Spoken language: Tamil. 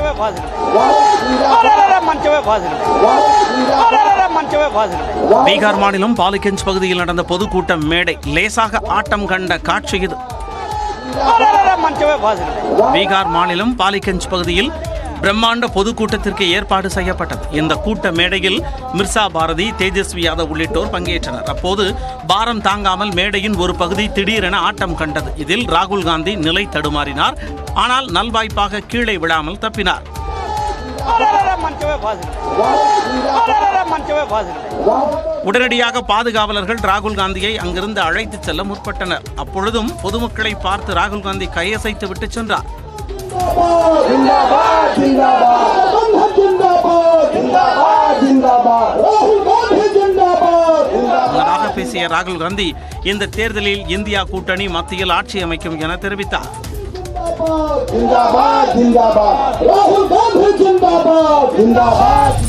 మంచమే పాజిటివ్ మంచమే పాజిటివ్ మంచమే పాజిటివ్ பீகார் மாநிலம் பாலிகஞ்ச் பகுதியில் நடந்த பொதுக்கூட்டம் மேடை லேசாக ஆட்டம் கண்ட காட்சி இது మంచమే పాజిటివ్ பீகார் மாநிலம் பாலிகஞ்ச் பகுதியில் பிரம்மாண்ட பொதுக்கூட்டத்திற்கு ஏற்பாடு செய்யப்பட்டது இந்த கூட்ட மேடையில் மிர்சா பாரதி தேஜஸ்வி யாதவ் உள்ளிட்டோர் பங்கேற்றனர் அப்போது பாரம் தாங்காமல் மேடையின் ஒரு பகுதி திடீரென ஆட்டம் கண்டது இதில் ராகுல் காந்தி நிலை தடுமாறினார் ஆனால் நல்வாய்ப்பாக கீழே விழாமல் தப்பினார் మంచమే పాజిటివ్ మంచమే పాజిటివ్ உடனடியாக பாதுகாவலர்கள் ராகுல் காந்தியை அங்கிருந்து அழைத்துச் செல்ல முற்பட்டனர் அப்பொழுதும் பொதுமக்களை பார்த்து ராகுல் காந்தி கையசைத்து விட்டு சென்றார் जिंदाबाद जिंदाबाद जिंदाबाद जिंदाबाद जिंदाबाद राहुल गांधी जिंदाबाद जिंदाबाद முன்னதாக பேசிய ராகுல் காந்தி இந்த தேர்தலில் இந்தியா கூட்டணி மத்தியில் ஆட்சி அமைக்கும் என தெரிவித்தார் जिंदाबाद जिंदाबाद राहुल गांधी जिंदाबाद जिंदाबाद